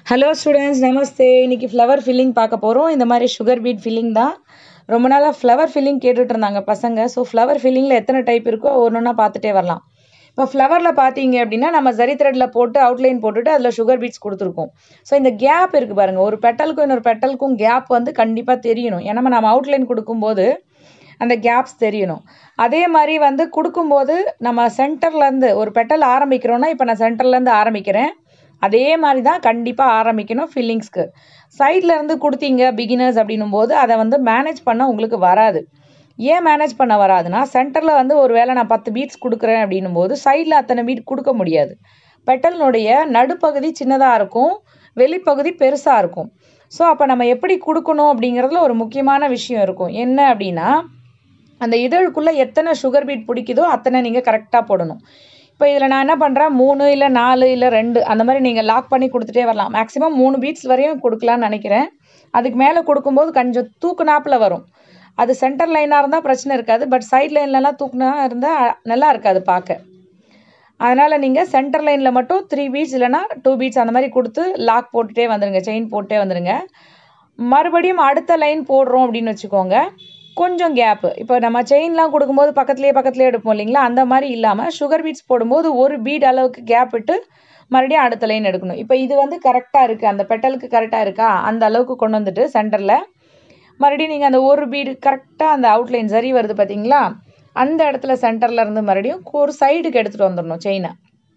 hello students நமஸ்தே இன்னைக்கு flower filling பார்க்க போகிறோம் இந்த மாதிரி சுகர் பீட் ஃபில்லிங் தான் ரொம்ப நாளாக ஃப்ளவர் ஃபில்லிங் கேட்டுட்டு இருந்தாங்க பசங்க ஸோ ஃப்ளவர் ஃபில்லிங்கில் எத்தனை டைப் இருக்கோ ஒன்று ஒன்றா பார்த்துட்டே வரலாம் இப்போ ஃப்ளவரில் பார்த்தீங்க அப்படின்னா நம்ம ஜரி த்ரெட்டில் போட்டு அவுட்லைன் போட்டுட்டு அதில் சுகர் பீட்ஸ் கொடுத்துருக்கோம் ஸோ இந்த கேப் இருக்குது பாருங்கள் ஒரு பெட்டலுக்கும் இன்னொரு பெட்டலுக்கும் கேப் வந்து கண்டிப்பாக தெரியணும் ஏன்னா நம்ம அவுட்லைன் கொடுக்கும்போது அந்த கேப்ஸ் தெரியணும் அதே மாதிரி வந்து கொடுக்கும்போது நம்ம சென்டர்லேருந்து ஒரு பெட்டல் ஆரம்பிக்கிறோன்னா இப்போ நான் சென்டர்லேருந்து ஆரம்பிக்கிறேன் அதே மாதிரி தான் கண்டிப்பாக ஆரம்பிக்கணும் ஃபில்லிங்ஸ்க்கு சைடில் இருந்து கொடுத்தீங்க பிகினர்ஸ் அப்படின்னும் போது அதை வந்து மேனேஜ் பண்ண உங்களுக்கு வராது ஏன் மேனேஜ் பண்ண வராதுன்னா சென்டரில் வந்து ஒரு வேளை நான் பத்து பீட்ஸ் கொடுக்குறேன் அப்படின்னும் போது சைடில் அத்தனை பீட் கொடுக்க முடியாது பெட்டலினுடைய நடுப்பகுதி சின்னதாக இருக்கும் வெளிப்பகுதி பெருசாக இருக்கும் ஸோ அப்போ நம்ம எப்படி கொடுக்கணும் அப்படிங்கிறதுல ஒரு முக்கியமான விஷயம் இருக்கும் என்ன அப்படின்னா அந்த இதழுக்குள்ளே எத்தனை சுகர் பீட் பிடிக்குதோ அத்தனை நீங்கள் கரெக்டாக போடணும் இப்போ இதில் நான் என்ன பண்ணுறேன் மூணு இல்லை நாலு இல்லை ரெண்டு அந்த மாதிரி நீங்கள் லாக் பண்ணி கொடுத்துட்டே வரலாம் மேக்ஸிமம் மூணு பீட்ஸ் வரையும் கொடுக்கலான்னு நினைக்கிறேன் அதுக்கு மேலே கொடுக்கும்போது கொஞ்சம் தூக்குனாப்பில் வரும் அது சென்டர் லைனாக இருந்தால் பிரச்சனை இருக்காது பட் சைட் லைன்லலாம் தூக்குனா இருந்தால் நல்லா இருக்காது பார்க்க அதனால் நீங்கள் சென்டர் லைனில் மட்டும் த்ரீ பீட்ஸ் இல்லைனா டூ பீட்ஸ் அந்த மாதிரி கொடுத்து லாக் போட்டுகிட்டே வந்துடுங்க செயின் போட்டுட்டே வந்துடுங்க மறுபடியும் அடுத்த லைன் போடுறோம் அப்படின்னு வச்சுக்கோங்க கொஞ்சம் கேப்பு இப்போ நம்ம செயின்லாம் கொடுக்கும்போது பக்கத்துலேயே பக்கத்துலேயே எடுப்போம் இல்லைங்களா அந்த மாதிரி இல்லாமல் சுகர் பீட்ஸ் போடும்போது ஒரு பீட் அளவுக்கு கேப் விட்டு மறுபடியும் அடுத்த லைன் எடுக்கணும் இப்போ இது வந்து கரெக்டாக இருக்குது அந்த பெட்டலுக்கு கரெக்டாக இருக்கா அந்த அளவுக்கு கொண்டு வந்துட்டு சென்டரில் மறுபடியும் நீங்கள் அந்த ஒரு பீடு கரெக்டாக அந்த அவுட்லைன் சரி வருது பார்த்தீங்களா அந்த இடத்துல சென்டரில் இருந்து மறுபடியும் ஒரு சைடுக்கு எடுத்துகிட்டு வந்துடணும் செயினை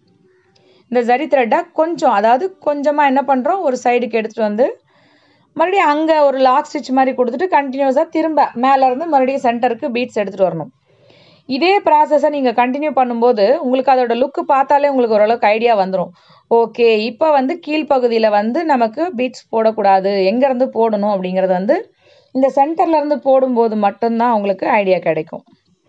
இந்த ஜரி த்ரெட்டை கொஞ்சம் அதாவது கொஞ்சமாக என்ன பண்ணுறோம் ஒரு சைடுக்கு எடுத்துகிட்டு வந்து மறுபடியும் அங்கே ஒரு லாக் ஸ்டிச் மாதிரி கொடுத்துட்டு கண்டினியூஸாக திரும்ப மேலேருந்து மறுபடியும் சென்டருக்கு பீட்ஸ் எடுத்துகிட்டு வரணும் இதே ப்ராசஸை நீங்கள் கண்டினியூ பண்ணும்போது உங்களுக்கு அதோட லுக்கு பார்த்தாலே உங்களுக்கு ஓரளவுக்கு ஐடியா வந்துடும் ஓகே இப்போ வந்து கீழ்ப்பகுதியில் வந்து நமக்கு பீட்ஸ் போடக்கூடாது எங்கேருந்து போடணும் அப்படிங்கிறது வந்து இந்த சென்டர்லேருந்து போடும்போது மட்டும்தான் உங்களுக்கு ஐடியா கிடைக்கும்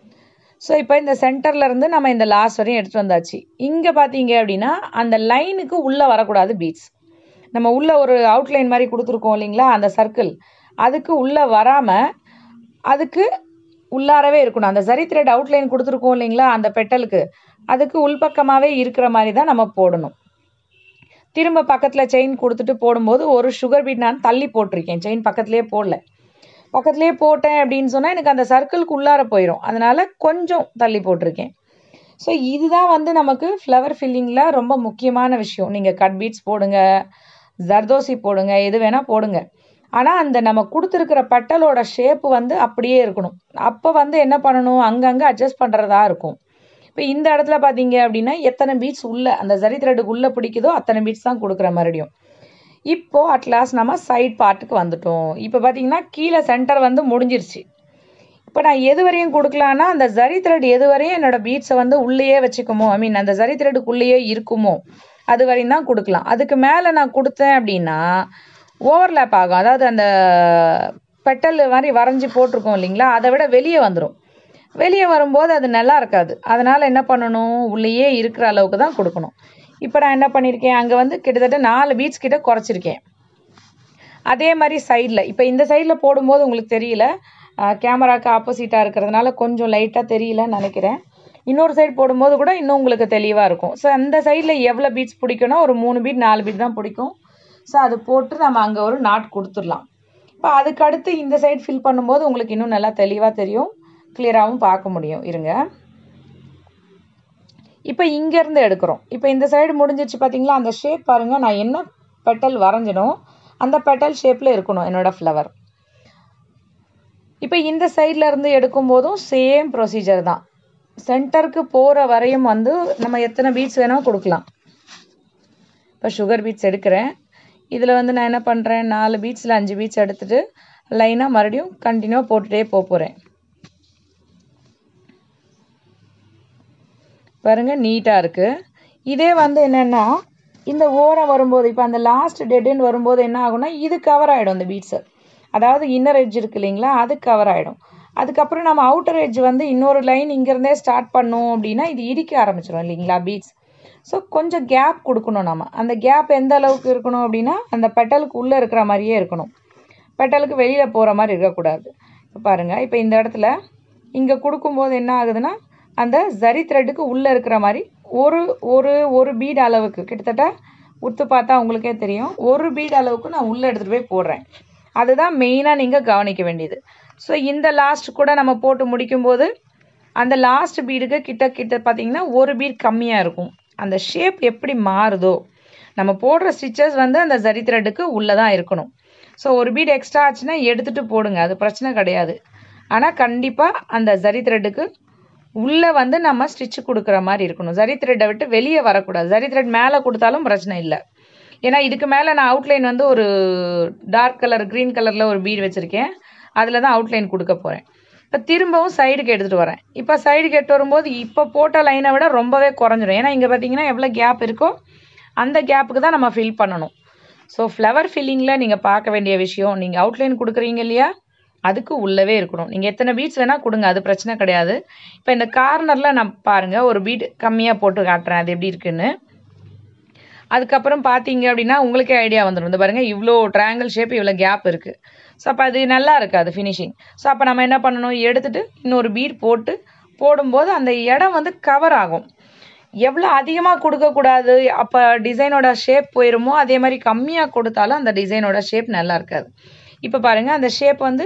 ஸோ இப்போ இந்த சென்டர்லேருந்து நம்ம இந்த லாஸ்ட் வரையும் எடுத்துகிட்டு வந்தாச்சு இங்கே பார்த்தீங்க அப்படின்னா அந்த லைனுக்கு உள்ளே வரக்கூடாது பீட்ஸ் நம்ம உள்ளே ஒரு அவுட்லைன் மாதிரி கொடுத்துருக்கோம் இல்லைங்களா அந்த சர்க்கிள் அதுக்கு உள்ளே வராமல் அதுக்கு உள்ளாரவே இருக்கணும் அந்த சரி த்ரெட் அவுட்லைன் கொடுத்துருக்கோம் இல்லைங்களா அந்த பெட்டலுக்கு அதுக்கு உள்பக்கமாகவே இருக்கிற மாதிரி தான் நம்ம போடணும் திரும்ப பக்கத்தில் செயின் கொடுத்துட்டு போடும்போது ஒரு சுகர் பீட் நான் தள்ளி போட்டிருக்கேன் செயின் பக்கத்துலேயே போடல பக்கத்துலேயே போட்டேன் அப்படின்னு சொன்னால் எனக்கு அந்த சர்க்கிளுக்கு உள்ளார போயிடும் அதனால் கொஞ்சம் தள்ளி போட்டிருக்கேன் ஸோ இதுதான் வந்து நமக்கு ஃப்ளவர் ஃபில்லிங்கில் ரொம்ப முக்கியமான விஷயம் நீங்கள் கட் பீட்ஸ் போடுங்க ஜர்தோசி போடுங்க எது வேணால் போடுங்க ஆனால் அந்த நம்ம கொடுத்துருக்கிற பட்டலோட ஷேப்பு வந்து அப்படியே இருக்கணும் அப்போ வந்து என்ன பண்ணணும் அங்கங்கே அட்ஜஸ்ட் பண்ணுறதா இருக்கும் இப்போ இந்த இடத்துல பார்த்தீங்க அப்படின்னா எத்தனை பீட்ஸ் உள்ளே அந்த ஜரி த்ரெட்டுக்கு உள்ளே பிடிக்குதோ அத்தனை பீட்ஸ் தான் கொடுக்குற மறுபடியும் இப்போது அட்லாஸ் நம்ம சைட் பார்ட்டுக்கு வந்துட்டோம் இப்போ பார்த்தீங்கன்னா கீழே சென்டர் வந்து முடிஞ்சிருச்சு இப்போ நான் எது வரையும் கொடுக்கலான்னா அந்த ஜரி த்ரெட் எது வரையும் என்னோடய பீட்ஸை வந்து உள்ளேயே வச்சுக்குமோ ஐ மீன் அந்த ஜரி த்ரெட்டுக்குள்ளேயே இருக்குமோ அது வரையும் தான் கொடுக்கலாம் அதுக்கு மேலே நான் கொடுத்தேன் அப்படின்னா ஓவர்லேப் ஆகும் அதாவது அந்த பெட்டல் மாதிரி வரைஞ்சி போட்டிருக்கோம் இல்லைங்களா அதை விட வெளியே வந்துடும் வெளியே வரும்போது அது நல்லா இருக்காது அதனால் என்ன பண்ணணும் உள்ளேயே இருக்கிற அளவுக்கு தான் கொடுக்கணும் இப்போ நான் என்ன பண்ணியிருக்கேன் அங்கே வந்து கிட்டத்தட்ட நாலு பீட்ஸ் கிட்ட குறைச்சிருக்கேன் அதே மாதிரி சைடில் இப்போ இந்த சைடில் போடும்போது உங்களுக்கு தெரியல கேமராக்கு ஆப்போசிட்டாக இருக்கிறதுனால கொஞ்சம் லைட்டாக தெரியலன்னு நினைக்கிறேன் இன்னொரு சைடு போடும்போது கூட இன்னும் உங்களுக்கு தெளிவாக இருக்கும் ஸோ அந்த சைடில் எவ்வளோ பீட்ஸ் பிடிக்கணும் ஒரு மூணு பீட் நாலு பீட் தான் பிடிக்கும் ஸோ அது போட்டு நம்ம அங்கே ஒரு நாட் கொடுத்துடலாம் இப்போ அதுக்கு அடுத்து இந்த சைடு ஃபில் பண்ணும்போது உங்களுக்கு இன்னும் நல்லா தெளிவாக தெரியும் கிளியராகவும் பார்க்க முடியும் இருங்க இப்போ இங்கேருந்து எடுக்கிறோம் இப்போ இந்த சைடு முடிஞ்சிருச்சு பார்த்தீங்களா அந்த ஷேப் பாருங்கள் நான் என்ன பெட்டல் வரைஞ்சனோ அந்த பெட்டல் ஷேப்பில் இருக்கணும் என்னோடய ஃப்ளவர் இப்போ இந்த சைடில் இருந்து எடுக்கும்போதும் சேம் ப்ரொசீஜர் தான் சென்டருக்கு போகிற வரையும் வந்து நம்ம எத்தனை பீட்ஸ் வேணால் கொடுக்கலாம் இப்போ சுகர் பீட்ஸ் எடுக்கிறேன் இதில் வந்து நான் என்ன பண்ணுறேன் நாலு பீட்ஸில் அஞ்சு பீட்ஸ் எடுத்துகிட்டு லைனாக மறுபடியும் கண்டினியூவாக போட்டுகிட்டே போக போகிறேன் பாருங்க நீட்டாக இருக்குது இதே வந்து என்னென்னா இந்த ஓரம் வரும்போது இப்போ அந்த லாஸ்ட் டெட்டுன்னு வரும்போது என்ன ஆகும்னா இது கவர் ஆகிடும் இந்த பீட்ஸு அதாவது இன்னர் எட்ஜ் இருக்கு இல்லைங்களா அது கவர் ஆகிடும் அதுக்கப்புறம் நம்ம அவுட்டர் எட்ஜ் வந்து இன்னொரு லைன் இங்கேருந்தே ஸ்டார்ட் பண்ணோம் அப்படின்னா இது இடிக்க ஆரம்பிச்சிடும் இல்லைங்களா பீட்ஸ் ஸோ கொஞ்சம் கேப் கொடுக்கணும் நம்ம அந்த கேப் எந்த அளவுக்கு இருக்கணும் அப்படின்னா அந்த பெட்டலுக்கு உள்ளே இருக்கிற மாதிரியே இருக்கணும் பெட்டலுக்கு வெளியில் போகிற மாதிரி இருக்கக்கூடாது இப்போ பாருங்கள் இப்போ இந்த இடத்துல இங்கே கொடுக்கும்போது என்ன ஆகுதுன்னா அந்த ஜரி த்ரெட்டுக்கு உள்ளே இருக்கிற மாதிரி ஒரு ஒரு ஒரு பீட் அளவுக்கு கிட்டத்தட்ட உத்து பார்த்தா உங்களுக்கே தெரியும் ஒரு பீட் அளவுக்கு நான் உள்ளே எடுத்துகிட்டு போய் போடுறேன் அதுதான் மெயினாக நீங்கள் கவனிக்க வேண்டியது ஸோ இந்த லாஸ்ட் கூட நம்ம போட்டு முடிக்கும்போது அந்த லாஸ்ட் பீடுக்கு கிட்ட கிட்ட பார்த்தீங்கன்னா ஒரு பீட் கம்மியாக இருக்கும் அந்த ஷேப் எப்படி மாறுதோ நம்ம போடுற ஸ்டிச்சஸ் வந்து அந்த ஜரி த்ரெட்டுக்கு உள்ளே தான் இருக்கணும் ஸோ ஒரு பீட் எக்ஸ்ட்ரா ஆச்சுன்னா எடுத்துகிட்டு போடுங்க அது பிரச்சனை கிடையாது ஆனால் கண்டிப்பாக அந்த ஜரி த்ரெட்டுக்கு உள்ளே வந்து நம்ம ஸ்டிச் கொடுக்குற மாதிரி இருக்கணும் ஜரி த்ரெட்டை விட்டு வெளியே வரக்கூடாது ஜரி த்ரெட் மேலே கொடுத்தாலும் பிரச்சனை இல்லை ஏன்னா இதுக்கு மேலே நான் அவுட்லைன் வந்து ஒரு டார்க் கலர் க்ரீன் கலரில் ஒரு பீட் வச்சுருக்கேன் அதில் தான் அவுட்லைன் கொடுக்க போகிறேன் இப்போ திரும்பவும் சைடுக்கு எடுத்துகிட்டு வரேன் இப்போ சைடுக்கு எடுத்து வரும்போது இப்போ போட்ட லைனை விட ரொம்பவே குறைஞ்சிரும் ஏன்னா இங்கே பார்த்தீங்கன்னா எவ்வளோ கேப் இருக்கோ அந்த கேப்புக்கு தான் நம்ம ஃபில் பண்ணணும் ஸோ ஃப்ளவர் ஃபில்லிங்கில் நீங்கள் பார்க்க வேண்டிய விஷயம் நீங்கள் அவுட்லைன் கொடுக்குறீங்க இல்லையா அதுக்கு உள்ளவே இருக்கணும் நீங்கள் எத்தனை பீட்ஸ் வேணால் கொடுங்க அது பிரச்சனை கிடையாது இப்போ இந்த கார்னரில் நான் பாருங்கள் ஒரு பீட் கம்மியாக போட்டு காட்டுறேன் அது எப்படி இருக்குன்னு அதுக்கப்புறம் பார்த்தீங்க அப்படின்னா உங்களுக்கே ஐடியா வந்துடும் இந்த பாருங்கள் இவ்வளோ ட்ரையாங்கிள் ஷேப் இவ்வளோ கேப் இருக்குது ஸோ அப்போ அது நல்லா இருக்காது ஃபினிஷிங் ஸோ அப்போ நம்ம என்ன பண்ணணும் எடுத்துட்டு இன்னொரு பீட் போட்டு போடும்போது அந்த இடம் வந்து கவர் ஆகும் எவ்வளோ அதிகமாக கொடுக்கக்கூடாது அப்போ டிசைனோட ஷேப் போயிருமோ அதே மாதிரி கம்மியாக கொடுத்தாலும் அந்த டிசைனோட ஷேப் நல்லா இருக்காது இப்போ பாருங்கள் அந்த ஷேப் வந்து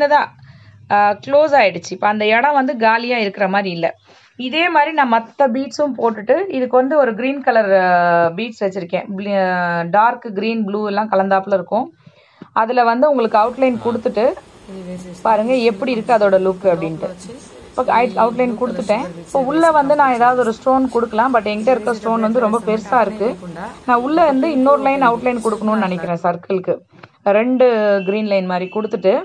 சின்னதாக க்ளோஸ் ஆகிடுச்சு இப்போ அந்த இடம் வந்து காலியாக இருக்கிற மாதிரி இல்லை இதே மாதிரி நான் மற்ற பீட்ஸும் போட்டுட்டு இதுக்கு வந்து ஒரு க்ரீன் கலர் பீட்ஸ் வச்சுருக்கேன் டார்க் க்ரீன் ப்ளூ எல்லாம் கலந்தாப்புல இருக்கும் அதில் வந்து உங்களுக்கு அவுட்லைன் கொடுத்துட்டு பாருங்கள் எப்படி இருக்குது அதோட லுக் அப்படின்ட்டு இப்போ அவுட்லைன் கொடுத்துட்டேன் இப்போ உள்ளே வந்து நான் ஏதாவது ஒரு ஸ்டோன் கொடுக்கலாம் பட் என்கிட்ட இருக்க ஸ்டோன் வந்து ரொம்ப பெருசாக இருக்குது நான் உள்ளே வந்து இன்னொரு லைன் அவுட்லைன் கொடுக்கணும்னு நினைக்கிறேன் சர்க்கிளுக்கு ரெண்டு க்ரீன் லைன் மாதிரி கொடுத்துட்டு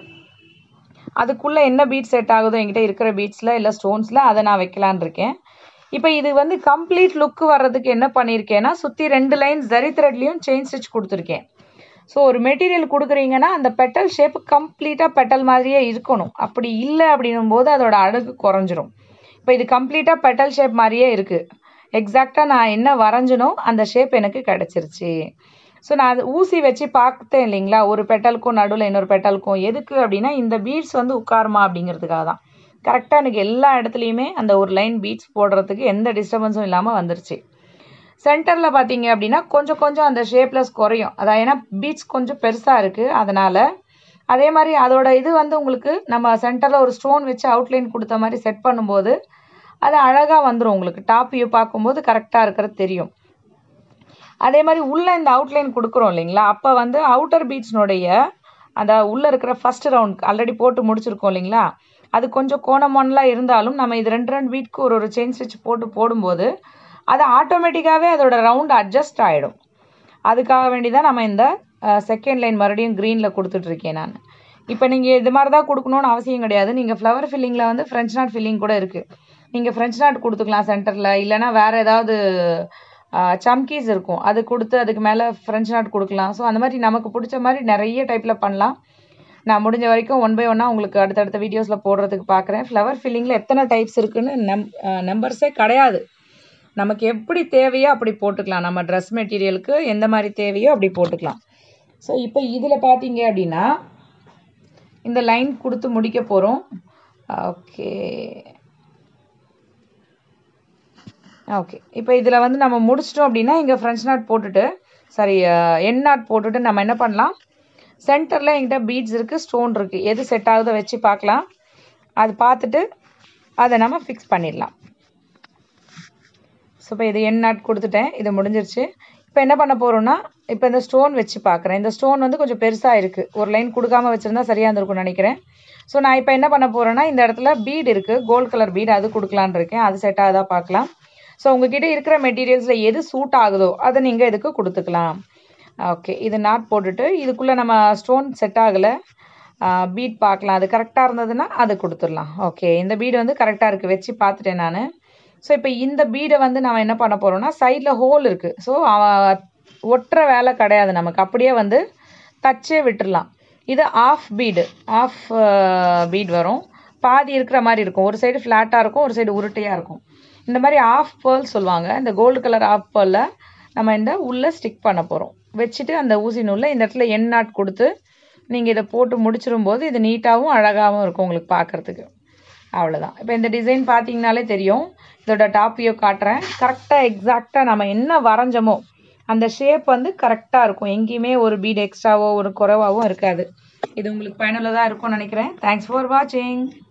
அதுக்குள்ளே என்ன பீட் செட் ஆகுதோ என்கிட்ட இருக்கிற பீட்ஸில் இல்லை ஸ்டோன்ஸில் அதை நான் வைக்கலான் இருக்கேன் இப்போ இது வந்து கம்ப்ளீட் லுக் வர்றதுக்கு என்ன பண்ணியிருக்கேன்னா சுற்றி ரெண்டு லைன் ஜரி த்ரெட்லேயும் செயின் ஸ்டிச் கொடுத்துருக்கேன் ஸோ ஒரு மெட்டீரியல் கொடுக்குறீங்கன்னா அந்த பெட்டல் ஷேப் கம்ப்ளீட்டாக பெட்டல் மாதிரியே இருக்கணும் அப்படி இல்லை அப்படின்னும் போது அதோட அழகு குறைஞ்சிரும் இப்போ இது கம்ப்ளீட்டாக பெட்டல் ஷேப் மாதிரியே இருக்குது எக்ஸாக்டாக நான் என்ன வரைஞ்சனோ அந்த ஷேப் எனக்கு கிடச்சிருச்சு ஸோ நான் அது ஊசி வச்சு பார்த்தேன் இல்லைங்களா ஒரு பெட்டலுக்கும் நடுவில் இன்னொரு பெட்டலுக்கும் எதுக்கு அப்படின்னா இந்த பீட்ஸ் வந்து உட்காருமா அப்படிங்கிறதுக்காக தான் கரெக்டாக எனக்கு எல்லா இடத்துலையுமே அந்த ஒரு லைன் பீட்ஸ் போடுறதுக்கு எந்த டிஸ்டர்பன்ஸும் இல்லாமல் வந்துருச்சு சென்டரில் பார்த்தீங்க அப்படின்னா கொஞ்சம் கொஞ்சம் அந்த ஷேப்லெஸ் குறையும் அதான் ஏன்னா பீட்ஸ் கொஞ்சம் பெருசாக இருக்குது அதனால் அதே மாதிரி அதோட இது வந்து உங்களுக்கு நம்ம சென்டரில் ஒரு ஸ்டோன் வச்சு அவுட்லைன் கொடுத்த மாதிரி செட் பண்ணும்போது அது அழகாக வந்துடும் உங்களுக்கு டாப் வியூ பார்க்கும்போது கரெக்டாக இருக்கிறது தெரியும் அதே மாதிரி உள்ளே இந்த அவுட்லைன் கொடுக்குறோம் இல்லைங்களா அப்போ வந்து அவுட்டர் பீட்ஸ்னுடைய அந்த உள்ளே இருக்கிற ஃபஸ்ட் ரவுண்ட் ஆல்ரெடி போட்டு முடிச்சிருக்கோம் இல்லைங்களா அது கொஞ்சம் கோணமொன்னலாக இருந்தாலும் நம்ம இது ரெண்டு ரெண்டு வீட்க்கு ஒரு ஒரு செயின் ஸ்டிச் போட்டு போடும்போது அது ஆட்டோமேட்டிக்காகவே அதோட ரவுண்ட் அட்ஜஸ்ட் ஆகிடும் அதுக்காக வேண்டி தான் நம்ம இந்த செகண்ட் லைன் மறுபடியும் க்ரீனில் கொடுத்துட்ருக்கேன் நான் இப்போ நீங்கள் இது மாதிரி தான் கொடுக்கணுன்னு அவசியம் கிடையாது நீங்கள் ஃப்ளவர் ஃபில்லிங்கில் வந்து ஃப்ரெஞ்ச் நாட் ஃபில்லிங் கூட இருக்குது நீங்கள் ஃப்ரெஞ்ச் நாட் கொடுத்துக்கலாம் சென்டரில் இல்லைனா வேறு ஏதாவது சம்கீஸ் இருக்கும் அது கொடுத்து அதுக்கு மேலே ஃப்ரெஞ்ச் நாட் கொடுக்கலாம் ஸோ அந்த மாதிரி நமக்கு பிடிச்ச மாதிரி நிறைய டைப்பில் பண்ணலாம் நான் முடிஞ்ச வரைக்கும் ஒன் பை ஒன்னாக உங்களுக்கு அடுத்தடுத்த வீடியோஸில் போடுறதுக்கு பார்க்குறேன் ஃப்ளவர் ஃபில்லிங்கில் எத்தனை டைப்ஸ் இருக்குன்னு நம் நம்பர்ஸே கிடையாது நமக்கு எப்படி தேவையோ அப்படி போட்டுக்கலாம் நம்ம ட்ரெஸ் மெட்டீரியலுக்கு எந்த மாதிரி தேவையோ அப்படி போட்டுக்கலாம் ஸோ இப்போ இதில் பார்த்தீங்க அப்படின்னா இந்த லைன் கொடுத்து முடிக்க போகிறோம் ஓகே ஓகே இப்போ இதில் வந்து நம்ம முடிச்சிட்டோம் அப்படின்னா இங்கே ஃப்ரெஞ்ச் நாட் போட்டுட்டு சாரி என் நாட் போட்டுட்டு நம்ம என்ன பண்ணலாம் சென்டரில் என்கிட்ட பீட்ஸ் இருக்குது ஸ்டோன் இருக்குது எது செட் ஆகுதோ வச்சு பார்க்கலாம் அது பார்த்துட்டு அதை நம்ம ஃபிக்ஸ் பண்ணிடலாம் ஸோ இப்போ இது என் நாட் கொடுத்துட்டேன் இது முடிஞ்சிருச்சு இப்போ என்ன பண்ண போகிறோம்னா இப்போ இந்த ஸ்டோன் வச்சு பார்க்குறேன் இந்த ஸ்டோன் வந்து கொஞ்சம் பெருசாக இருக்குது ஒரு லைன் கொடுக்காம வச்சுருந்தா சரியாக இருந்திருக்கும்னு நினைக்கிறேன் ஸோ நான் இப்போ என்ன பண்ண போகிறேன்னா இந்த இடத்துல பீட் இருக்குது கோல்ட் கலர் பீட் அது கொடுக்கலான் இருக்கேன் அது செட் ஆகுதா பார்க்கலாம் ஸோ உங்ககிட்ட இருக்கிற மெட்டீரியல்ஸில் எது சூட் ஆகுதோ அதை நீங்கள் இதுக்கு கொடுத்துக்கலாம் ஓகே இது நாட் போட்டுட்டு இதுக்குள்ளே நம்ம ஸ்டோன் செட் ஆகலை பீட் பார்க்கலாம் அது கரெக்டாக இருந்ததுன்னா அது கொடுத்துடலாம் ஓகே இந்த பீடு வந்து கரெக்டாக இருக்குது வச்சு பார்த்துட்டேன் நான் ஸோ இப்போ இந்த பீடை வந்து நம்ம என்ன பண்ண போகிறோம்னா சைடில் ஹோல் இருக்குது ஸோ ஒட்டுற வேலை கிடையாது நமக்கு அப்படியே வந்து தச்சே விட்டுடலாம் இது ஆஃப் பீடு ஆஃப் பீட் வரும் பாதி இருக்கிற மாதிரி இருக்கும் ஒரு சைடு ஃப்ளாட்டாக இருக்கும் ஒரு சைடு உருட்டையாக இருக்கும் இந்த மாதிரி ஆஃப் பேர்ல் சொல்லுவாங்க இந்த கோல்டு கலர் ஆஃப் பேர்லில் நம்ம இந்த உள்ளே ஸ்டிக் பண்ண போகிறோம் வச்சுட்டு அந்த ஊசி நூலில் இந்த இடத்துல எண் நாட் கொடுத்து நீங்கள் இதை போட்டு முடிச்சிடும் போது இது நீட்டாகவும் அழகாகவும் இருக்கும் உங்களுக்கு பார்க்குறதுக்கு அவ்வளோதான் இப்போ இந்த டிசைன் பார்த்தீங்கனாலே தெரியும் இதோட டாப் வியூ காட்டுறேன் கரெக்டாக எக்ஸாக்டாக நம்ம என்ன வரைஞ்சோமோ அந்த ஷேப் வந்து கரெக்டாக இருக்கும் எங்கேயுமே ஒரு பீட் எக்ஸ்ட்ராவோ ஒரு குறைவாவோ இருக்காது இது உங்களுக்கு பயனுள்ளதாக இருக்கும்னு நினைக்கிறேன் தேங்க்ஸ் ஃபார் வாட்சிங்